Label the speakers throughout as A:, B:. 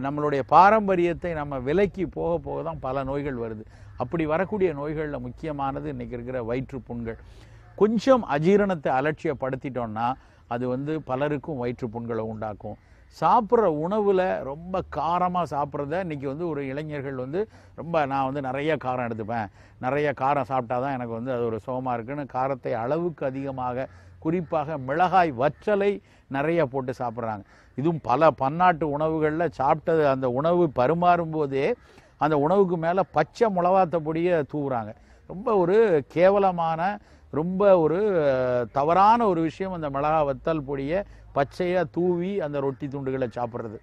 A: நம்மளுடைய பாரம்பரியத்தை நம்ம விலக்கி போக போக தான் பல நோய்கள் வருது அப்படி வரக்கூடிய நோய்களில் முக்கியமானது இன்னைக்கு இருக்கிற வயிற்றுப் புண்கள் கொஞ்சம் அஜீரணத்தை அலட்சியப்படுத்திட்டோம்னா அது வந்து பலருக்கும் வயிற்றுப் புண்களை உண்டாக்கும் சாப்பிட்ற உணவில் ரொம்ப காரமாக சாப்பிட்றத இன்னைக்கு வந்து ஒரு இளைஞர்கள் வந்து ரொம்ப நான் வந்து நிறைய காரம் எடுத்துப்பேன் நிறைய காரம் சாப்பிட்டா தான் எனக்கு வந்து அது ஒரு சுகமாக இருக்குன்னு காரத்தை அளவுக்கு அதிகமாக குறிப்பாக மிளகாய் வற்றலை நிறைய போட்டு சாப்பிட்றாங்க இதுவும் பல பன்னாட்டு உணவுகளில் சாப்பிட்டது அந்த உணவு பரிமாறும் போதே அந்த உணவுக்கு மேலே பச்சை மிளகாத்த பொடியை தூவுறாங்க ரொம்ப ஒரு கேவலமான ரொம்ப ஒரு அஹ், தவறான ஒரு விஷயம் அந்த மிளகா வத்தல் பொடியை பச்சையாக தூவி அந்த ரொட்டி துண்டுகளை சாப்பிட்றது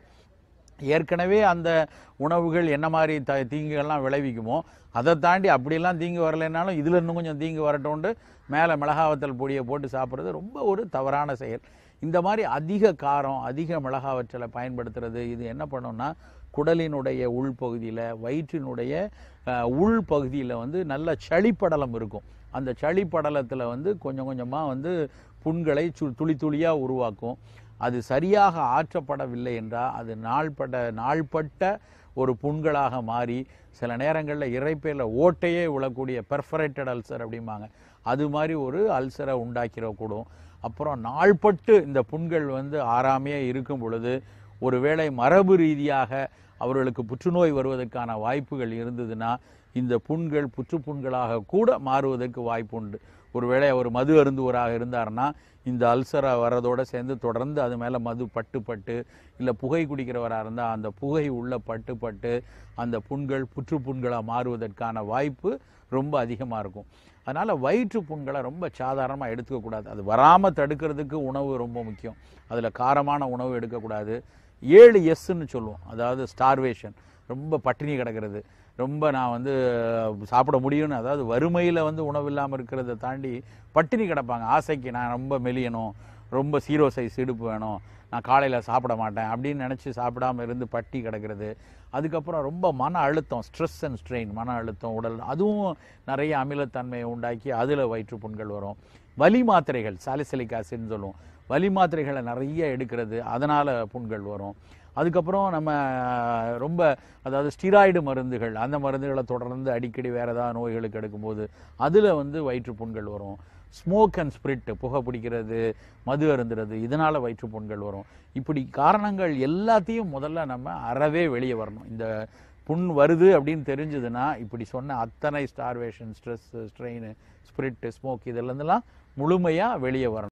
A: ஏற்கனவே அந்த உணவுகள் என்ன மாதிரி த தீங்குகள்லாம் விளைவிக்குமோ அதை தாண்டி அப்படியெல்லாம் தீங்கு வரலைன்னாலும் இதில் இன்னும் கொஞ்சம் தீங்கு வரட்டும்ட்டு மேலே மிளகாவத்தல் பொடியை போட்டு சாப்பிட்றது ரொம்ப ஒரு தவறான செயல் இந்த மாதிரி அதிக காரம் அதிக மிளகாவற்றலை பயன்படுத்துறது இது என்ன பண்ணும்னா குடலினுடைய உள்பகுதியில் வயிற்றினுடைய அஹ், உள்பகுதியில் வந்து நல்ல சளிப்படலம் இருக்கும் அந்த சளிப்படலத்தில் வந்து கொஞ்சம் கொஞ்சமாக வந்து புண்களை சு துளி துளியாக உருவாக்கும் அது சரியாக ஆற்றப்படவில்லை என்றால் அது நாள்பட நாள்பட்ட ஒரு புண்களாக மாறி சில நேரங்களில் இறைப்பையில் ஓட்டையே விழக்கூடிய பெர்ஃபரேட்டட் அல்சர் அப்படிம்பாங்க அது மாதிரி ஒரு அல்சரை உண்டாக்கிடக்கூடும் அப்புறம் நாள்பட்டு இந்த புண்கள் வந்து ஆறாமையே இருக்கும் பொழுது ஒருவேளை மரபு ரீதியாக அவர்களுக்கு புற்றுநோய் வருவதற்கான வாய்ப்புகள் இருந்ததுன்னா இந்த புண்கள் புற்றுப்புண்களாக கூட மாறுவதற்கு வாய்ப்பு உண்டு ஒருவேளை அவர் மது அருந்துவராக இருந்தார்னா இந்த அல்சரை வர்றதோட சேர்ந்து தொடர்ந்து அது மேலே மது பட்டு பட்டு இல்லை புகை குடிக்கிறவராக இருந்தால் அந்த புகை உள்ள பட்டு பட்டு அந்த புண்கள் புற்றுப்புண்களாக மாறுவதற்கான வாய்ப்பு ரொம்ப அதிகமாக இருக்கும் அதனால் வயிற்று புண்களை ரொம்ப சாதாரணமாக எடுத்துக்கக்கூடாது அது வராமல் தடுக்கிறதுக்கு உணவு ரொம்ப முக்கியம் அதில் காரமான உணவு எடுக்கக்கூடாது ஏழு எஸ்ன்னு சொல்லுவோம் அதாவது ஸ்டார்வேஷன் ரொம்ப பட்டினி கிடக்கிறது ரொம்ப நான் வந்து சாப்பிட முடியும்னு அதாவது வறுமையில் வந்து உணவு இல்லாமல் இருக்கிறத தாண்டி பட்டினி கிடப்பாங்க ஆசைக்கு நான் ரொம்ப மெலியணும் ரொம்ப சீரோ சைஸ் இடுப்பு வேணும் நான் காலையில் சாப்பிட மாட்டேன் அப்படின்னு நினச்சி சாப்பிடாம இருந்து பட்டி கிடக்கிறது அதுக்கப்புறம் ரொம்ப மன அழுத்தம் ஸ்ட்ரெஸ் அண்ட் ஸ்ட்ரெயின் மன அழுத்தம் உடல் அதுவும் நிறைய அமிலத்தன்மையை உண்டாக்கி அதில் வயிற்றுப்புண்கள் வரும் வலி மாத்திரைகள் சாலிசிலிக் ஆசிட்னு சொல்லுவோம் வலி மாத்திரைகளை நிறைய எடுக்கிறது அதனால் புண்கள் வரும் அதுக்கப்புறம் நம்ம ரொம்ப அதாவது ஸ்டிராய்டு மருந்துகள் அந்த மருந்துகளை தொடர்ந்து அடிக்கடி வேறு ஏதாவது நோய்களுக்கு எடுக்கும்போது அதில் வந்து வயிற்று புண்கள் வரும் ஸ்மோக் அண்ட் ஸ்பிரிட் புகை பிடிக்கிறது மது அருந்துறது இதனால் வயிற்று புண்கள் வரும் இப்படி காரணங்கள் எல்லாத்தையும் முதல்ல நம்ம அறவே வெளியே வரணும் இந்த புண் வருது அப்படின்னு தெரிஞ்சதுன்னா இப்படி சொன்ன அத்தனை starvation stress strain spirit smoke இதெல்லாம் முழுமையாக வெளியே வரணும்